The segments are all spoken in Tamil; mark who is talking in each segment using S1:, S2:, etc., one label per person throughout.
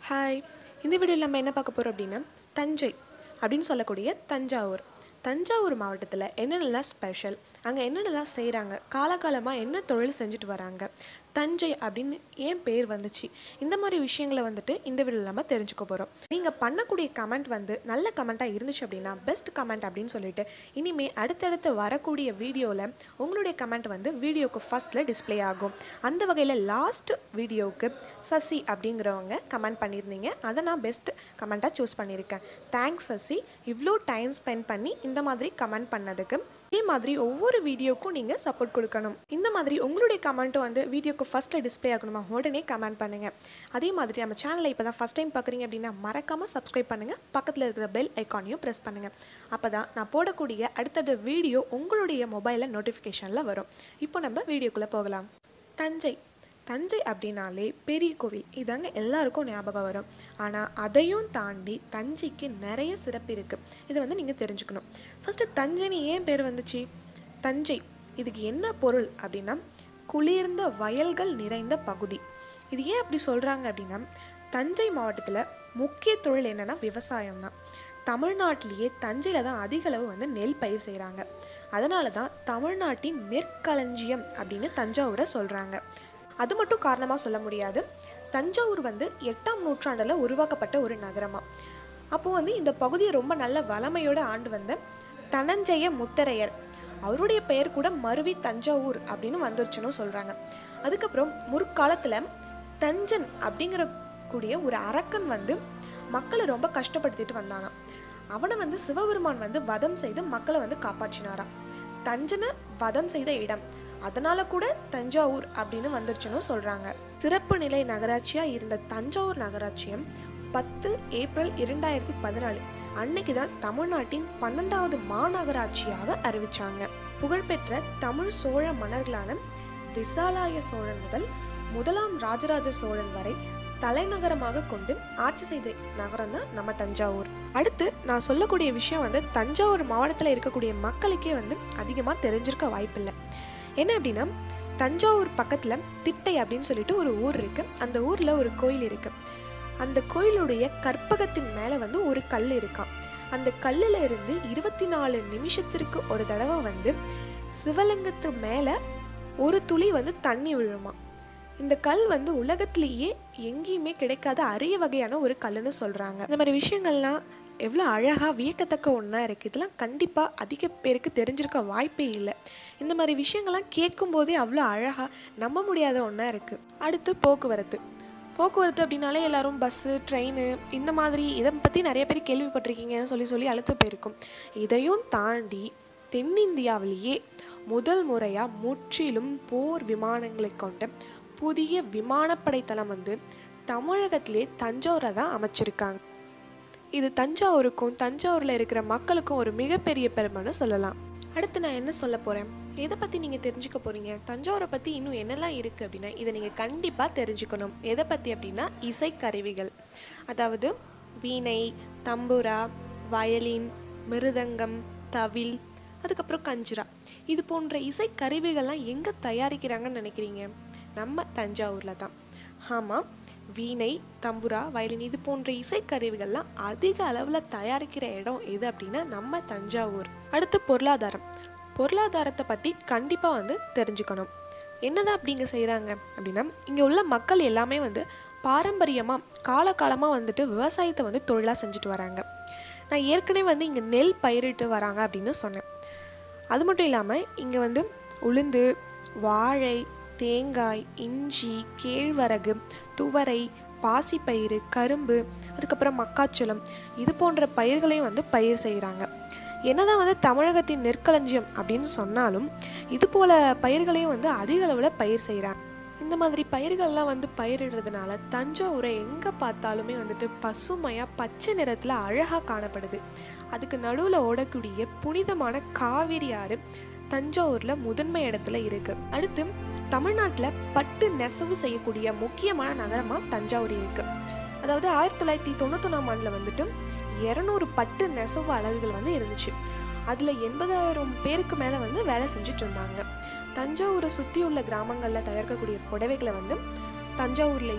S1: ஹாய் இந்த வீடியோவில் நம்ம என்ன பார்க்க போகிறோம் அப்படின்னா தஞ்சை அப்படின்னு சொல்லக்கூடிய தஞ்சாவூர் தஞ்சாவூர் மாவட்டத்தில் என்னென்னலாம் ஸ்பெஷல் அங்கே என்னென்னலாம் செய்கிறாங்க காலகாலமாக என்ன தொழில் செஞ்சுட்டு வராங்க தஞ்சை அப்படின்னு ஏன் பேர் வந்துச்சு இந்த மாதிரி விஷயங்களை வந்துட்டு இந்த வீடியோவில் நம்ம தெரிஞ்சுக்க போகிறோம் நீங்கள் பண்ணக்கூடிய கமெண்ட் வந்து நல்ல கமெண்ட்டாக இருந்துச்சு அப்படின்னா பெஸ்ட் கமெண்ட் அப்படின்னு சொல்லிட்டு இனிமே அடுத்தடுத்து வரக்கூடிய வீடியோவில் உங்களுடைய கமெண்ட் வந்து வீடியோக்கு ஃபர்ஸ்ட்டில் டிஸ்ப்ளே ஆகும் அந்த வகையில் லாஸ்ட் வீடியோவுக்கு சசி அப்படிங்கிறவங்க கமெண்ட் பண்ணியிருந்தீங்க அதை நான் பெஸ்ட் கமெண்ட்டாக சூஸ் பண்ணியிருக்கேன் தேங்க்ஸ் சசி இவ்வளோ டைம் ஸ்பெண்ட் பண்ணி இந்த மாதிரி கமெண்ட் பண்ணதுக்கு இதே மாதிரி ஒவ்வொரு வீடியோக்கும் நீங்கள் சப்போர்ட் கொடுக்கணும் இந்த மாதிரி உங்களுடைய கமெண்ட்டும் வந்து வீடியோக்கு ஃபஸ்ட்டில் டிஸ்ப்ளே ஆகணுமா உடனே கமெண்ட் பண்ணுங்கள் அதே மாதிரி நம்ம சேனலை இப்போ தான் ஃபஸ்ட் டைம் பார்க்குறீங்க அப்படின்னா மறக்காமல் சப்ஸ்கிரைப் பண்ணுங்கள் பக்கத்தில் இருக்கிற பெல் ஐக்கானையும் ப்ரெஸ் பண்ணுங்கள் அப்போ தான் நான் போடக்கூடிய அடுத்தடுத்த வீடியோ உங்களுடைய மொபைலில் நோட்டிஃபிகேஷனில் வரும் இப்போ நம்ம வீடியோக்குள்ளே போகலாம் தஞ்சை தஞ்சை அப்படின்னாலே பெரிய கோவில் இதாங்க எல்லாருக்கும் ஞாபகம் வரும் ஆனால் அதையும் தாண்டி தஞ்சைக்கு நிறைய சிறப்பு இருக்குது இதை வந்து நீங்கள் தெரிஞ்சுக்கணும் ஃபஸ்ட்டு தஞ்சைன்னு ஏன் பேர் வந்துச்சு தஞ்சை இதுக்கு என்ன பொருள் அப்படின்னா குளிர்ந்த வயல்கள் நிறைந்த பகுதி இது ஏன் அப்படி சொல்கிறாங்க அப்படின்னா தஞ்சை மாவட்டத்தில் முக்கிய தொழில் என்னென்னா விவசாயம் தான் தமிழ்நாட்டிலேயே தஞ்சையில் தான் அதிக அளவு வந்து நெல் பயிர் செய்கிறாங்க அதனால தான் தமிழ்நாட்டின் நெற்களஞ்சியம் அப்படின்னு தஞ்சாவூரை சொல்கிறாங்க அது மட்டும் காரணமாக சொல்ல முடியாது தஞ்சாவூர் வந்து எட்டாம் நூற்றாண்டில் உருவாக்கப்பட்ட ஒரு நகரமாக அப்போது வந்து இந்த பகுதியை ரொம்ப நல்ல வளமையோடு ஆண்டு வந்த தனஞ்செய முத்தரையர் அவருடைய பெயர் கூட மருவி தஞ்சாவூர் அப்படின்னு வந்துருச்சுன்னு சொல்கிறாங்க அதுக்கப்புறம் முற்காலத்தில் தஞ்சன் அப்படிங்கிற கூடிய ஒரு அரக்கன் வந்து மக்களை ரொம்ப கஷ்டப்படுத்திட்டு வந்தானா அவனை வந்து சிவபெருமான் வந்து வதம் செய்து மக்களை வந்து காப்பாற்றினாராம் தஞ்சனை வதம் செய்த இடம் அதனால கூட தஞ்சாவூர் அப்படின்னு வந்துருச்சுன்னு சொல்றாங்க சிறப்பு நிலை நகராட்சியா இருந்த தஞ்சாவூர் நகராட்சியம் பத்து ஏப்ரல் இரண்டாயிரத்தி பதினாலு அன்னைக்கு தான் தமிழ்நாட்டின் பன்னெண்டாவது மாநகராட்சியாக அறிவிச்சாங்க புகழ்பெற்ற தமிழ் சோழ மன்னர்களான விசாலாய சோழன் முதல் முதலாம் ராஜராஜ சோழன் வரை தலைநகரமாக கொண்டு ஆட்சி செய்த நகரம் தான் நம்ம தஞ்சாவூர் அடுத்து நான் சொல்லக்கூடிய விஷயம் வந்து தஞ்சாவூர் மாவட்டத்தில் இருக்கக்கூடிய மக்களுக்கே வந்து அதிகமாக தெரிஞ்சிருக்க வாய்ப்பில்லை என்ன அப்படின்னா தஞ்சாவூர் பக்கத்தில் திட்டை அப்படின்னு சொல்லிட்டு ஒரு ஊர் இருக்கு அந்த ஊரில் ஒரு கோயில் இருக்கு அந்த கோயிலுடைய கற்பகத்தின் மேலே வந்து ஒரு கல் இருக்கான் அந்த கல்லில் இருந்து இருபத்தி நாலு நிமிஷத்திற்கு ஒரு தடவை வந்து சிவலிங்கத்து மேலே ஒரு துளி வந்து தண்ணி விழுமா இந்த கல் வந்து உலகத்திலேயே எங்கேயுமே கிடைக்காத அரிய வகையான ஒரு கல்லுன்னு சொல்கிறாங்க இந்த மாதிரி விஷயங்கள்லாம் எவ்வளோ அழகாக வியக்கத்தக்க ஒன்றா இருக்குது இதெல்லாம் கண்டிப்பாக அதிக பேருக்கு தெரிஞ்சிருக்க வாய்ப்பே இல்லை இந்த மாதிரி விஷயங்கள்லாம் கேட்கும்போதே அவ்வளோ அழகாக நம்ப முடியாத ஒன்றா இருக்குது அடுத்து போக்குவரத்து போக்குவரத்து அப்படின்னாலே எல்லாரும் பஸ்ஸு ட்ரெயின் இந்த மாதிரி இதை பற்றி நிறைய பேர் கேள்விப்பட்டிருக்கீங்கன்னு சொல்லி சொல்லி அழுத்து போயிருக்கும் இதையும் தாண்டி தென்னிந்தியாவிலேயே முதல் முறையாக முற்றிலும் போர் விமானங்களை கொண்ட புதிய விமானப்படை தளம் வந்து தமிழகத்திலே தஞ்சாவூரை தான் அமைச்சிருக்காங்க இது தஞ்சாவூருக்கும் தஞ்சாவூரில் இருக்கிற மக்களுக்கும் ஒரு மிகப்பெரிய பெருமைன்னு சொல்லலாம் அடுத்து நான் என்ன சொல்ல போகிறேன் எதை பற்றி நீங்கள் தெரிஞ்சுக்க போகிறீங்க தஞ்சாவூரை பற்றி இன்னும் என்னெல்லாம் இருக்குது அப்படின்னா இதை நீங்கள் கண்டிப்பாக தெரிஞ்சுக்கணும் எதை பற்றி அப்படின்னா இசைக்கருவிகள் அதாவது வீணை தம்புரா வயலின் மிருதங்கம் தவில் அதுக்கப்புறம் கஞ்சிரா இது போன்ற இசைக்கருவிகள்லாம் எங்கே தயாரிக்கிறாங்கன்னு நினைக்கிறீங்க நம்ம தஞ்சாவூரில் தான் ஆமாம் வீணை தம்புரா வயலின் இது போன்ற இசைக்கருவிகள்லாம் அதிக அளவில் தயாரிக்கிற இடம் எது அப்படின்னா நம்ம தஞ்சாவூர் அடுத்து பொருளாதாரம் பொருளாதாரத்தை பற்றி கண்டிப்பாக வந்து தெரிஞ்சுக்கணும் என்னதான் அப்படிங்க செய்கிறாங்க அப்படின்னா இங்கே உள்ள மக்கள் எல்லாமே வந்து பாரம்பரியமாக காலகாலமாக வந்துட்டு விவசாயத்தை வந்து தொழிலாக செஞ்சுட்டு வராங்க நான் ஏற்கனவே வந்து இங்கே நெல் பயிரிட்டு வராங்க அப்படின்னு சொன்னேன் அது மட்டும் இல்லாமல் இங்கே வந்து உளுந்து வாழை தேங்காய் இஞ்சி கேழ்வரகு துவரை பாசிப்பயிறு கரும்பு அதுக்கப்புறம் மக்காச்சோளம் இது போன்ற பயிர்களையும் வந்து பயிர் செய்கிறாங்க என்னதான் வந்து தமிழகத்தின் நெற்களஞ்சியம் அப்படின்னு சொன்னாலும் இது போல பயிர்களையும் வந்து அதிக அளவில் பயிர் செய்கிறாங்க இந்த மாதிரி பயிர்கள்லாம் வந்து பயிரிடுறதுனால தஞ்சாவூரை எங்கே பார்த்தாலுமே வந்துட்டு பசுமையாக பச்சை நிறத்தில் அழகாக காணப்படுது அதுக்கு நடுவில் ஓடக்கூடிய புனிதமான காவிரி ஆறு தஞ்சாவூரில் முதன்மை இடத்துல இருக்கு அடுத்து தமிழ்நாட்டில் பட்டு நெசவு செய்யக்கூடிய முக்கியமான நகரமாக தஞ்சாவூர் இருக்கு அதாவது ஆயிரத்தி தொள்ளாயிரத்தி தொண்ணூத்தொன்னாம் ஆண்டில் வந்துட்டு இரநூறு பட்டு நெசவு அலகுகள் வந்து இருந்துச்சு அதில் எண்பதாயிரம் பேருக்கு மேலே வந்து வேலை செஞ்சுட்டு இருந்தாங்க தஞ்சாவூரை சுற்றி உள்ள கிராமங்களில் தயாரிக்கக்கூடிய புடவைகளை வந்து தஞ்சாவூர்லேயும்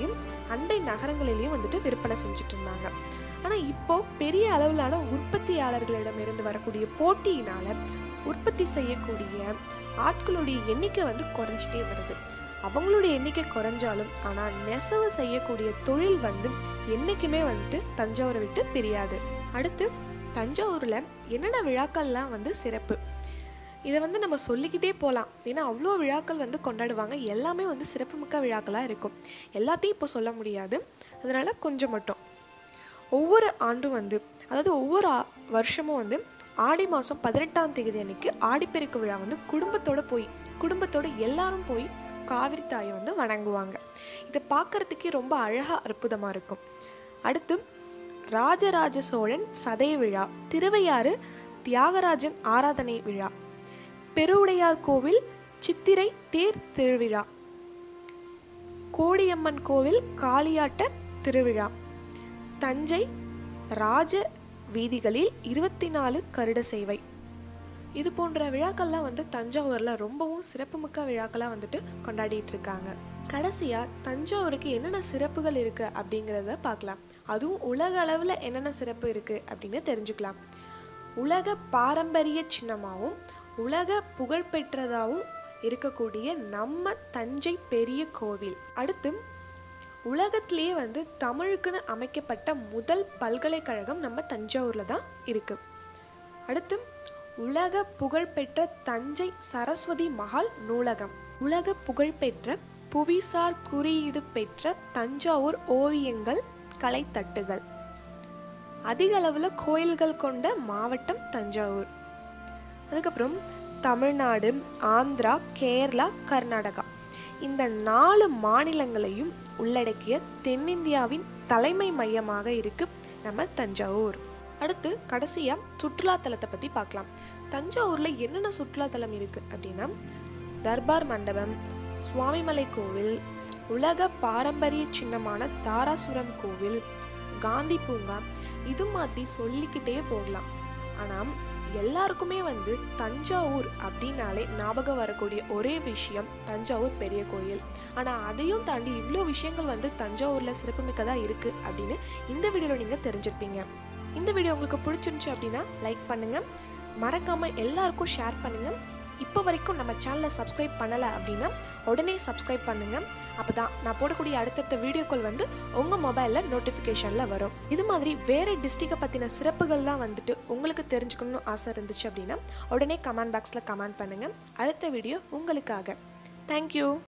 S1: அண்டை நகரங்களிலையும் வந்துட்டு விற்பனை செஞ்சுட்டு இருந்தாங்க ஆனால் இப்போ பெரிய அளவிலான உற்பத்தியாளர்களிடமிருந்து வரக்கூடிய போட்டியினால உற்பத்தி செய்யக்கூடிய ஆட்களுடைய எண்ணிக்கை வந்து குறைஞ்சிட்டே வருது அவங்களுடைய எண்ணிக்கை குறைஞ்சாலும் ஆனால் நெசவு செய்யக்கூடிய தொழில் வந்து என்றைக்குமே வந்துட்டு தஞ்சாவூரை விட்டு பிரியாது அடுத்து தஞ்சாவூரில் என்னென்ன விழாக்கள்லாம் வந்து சிறப்பு இதை வந்து நம்ம சொல்லிக்கிட்டே போகலாம் ஏன்னா அவ்வளோ விழாக்கள் வந்து கொண்டாடுவாங்க எல்லாமே வந்து சிறப்புமிக்க விழாக்களாக இருக்கும் எல்லாத்தையும் இப்போ சொல்ல முடியாது அதனால் கொஞ்சம் மட்டும் ஒவ்வொரு ஆண்டும் வந்து அதாவது ஒவ்வொரு ஆ- வருஷமும் வந்து ஆடி மாதம் பதினெட்டாம் தேதி அன்னைக்கு ஆடிப்பெருக்கு விழா வந்து குடும்பத்தோட போய் குடும்பத்தோட எல்லாரும் போய் காவிரி தாயை வந்து வணங்குவாங்க இதை பார்க்கறதுக்கே ரொம்ப அழகாக அற்புதமாக இருக்கும் அடுத்து ராஜராஜ சோழன் சதய விழா திருவையாறு தியாகராஜன் ஆராதனை விழா பெருவுடையார் கோவில் சித்திரை தேர் திருவிழா கோடியம்மன் கோவில் காளியாட்ட திருவிழா தஞ்சை ராஜ வீதிகளில் இருபத்தி நாலு கருட சேவை இது போன்ற விழாக்கள்லாம் வந்து தஞ்சாவூரில் ரொம்பவும் சிறப்புமிக்க விழாக்களாக வந்துட்டு கொண்டாடிட்டு இருக்காங்க கடைசியாக தஞ்சாவூருக்கு என்னென்ன சிறப்புகள் இருக்குது அப்படிங்கிறத பார்க்கலாம் அதுவும் உலக அளவில் என்னென்ன சிறப்பு இருக்குது அப்படின்னு தெரிஞ்சுக்கலாம் உலக பாரம்பரிய சின்னமாகவும் உலக புகழ்பெற்றதாகவும் இருக்கக்கூடிய நம்ம தஞ்சை பெரிய கோவில் அடுத்து உலகத்திலேயே வந்து தமிழுக்குன்னு அமைக்கப்பட்ட முதல் பல்கலைக்கழகம் நம்ம தஞ்சாவூரில் தான் இருக்கு அடுத்து உலக புகழ்பெற்ற தஞ்சை சரஸ்வதி மஹால் நூலகம் உலக புகழ்பெற்ற புவிசார் குறியீடு பெற்ற தஞ்சாவூர் ஓவியங்கள் கலைத்தட்டுகள் அதிக அளவில் கோயில்கள் கொண்ட மாவட்டம் தஞ்சாவூர் அதுக்கப்புறம் தமிழ்நாடு ஆந்திரா கேரளா கர்நாடகா இந்த நாலு மாநிலங்களையும் உள்ளடக்கிய தென்னிந்தியாவின் தலைமை மையமாக இருக்கு நம்ம தஞ்சாவூர் அடுத்து கடைசியா சுற்றுலா தலத்தை பத்தி பார்க்கலாம் தஞ்சாவூர்ல என்னென்ன சுற்றுலா தலம் இருக்கு அப்படின்னா தர்பார் மண்டபம் சுவாமிமலை கோவில் உலக பாரம்பரிய சின்னமான தாராசுரம் கோவில் காந்தி பூங்கா இது மாதிரி சொல்லிக்கிட்டே போகலாம் ஆனால் எல்லாருக்குமே வந்து தஞ்சாவூர் அப்படின்னாலே ஞாபகம் வரக்கூடிய ஒரே விஷயம் தஞ்சாவூர் பெரிய கோயில் ஆனால் அதையும் தாண்டி இவ்வளோ விஷயங்கள் வந்து தஞ்சாவூரில் சிறப்புமிக்கதாக இருக்குது அப்படின்னு இந்த வீடியோவில் நீங்கள் தெரிஞ்சிருப்பீங்க இந்த வீடியோ உங்களுக்கு பிடிச்சிருந்துச்சு அப்படின்னா லைக் பண்ணுங்கள் மறக்காமல் எல்லாருக்கும் ஷேர் பண்ணுங்கள் இப்போ வரைக்கும் நம்ம சேனலை சப்ஸ்கிரைப் பண்ணலை அப்படின்னா உடனே சப்ஸ்கிரைப் பண்ணுங்கள் அப்போ தான் நான் போடக்கூடிய அடுத்தடுத்த வீடியோக்கள் வந்து உங்கள் மொபைலில் நோட்டிஃபிகேஷனில் வரும் இது மாதிரி வேறு டிஸ்ட்ரிக்டை பற்றின சிறப்புகள்லாம் வந்துட்டு உங்களுக்கு தெரிஞ்சுக்கணும்னு ஆசை இருந்துச்சு அப்படின்னா உடனே கமெண்ட் பாக்ஸில் கமெண்ட் பண்ணுங்கள் அடுத்த வீடியோ உங்களுக்காக தேங்க்யூ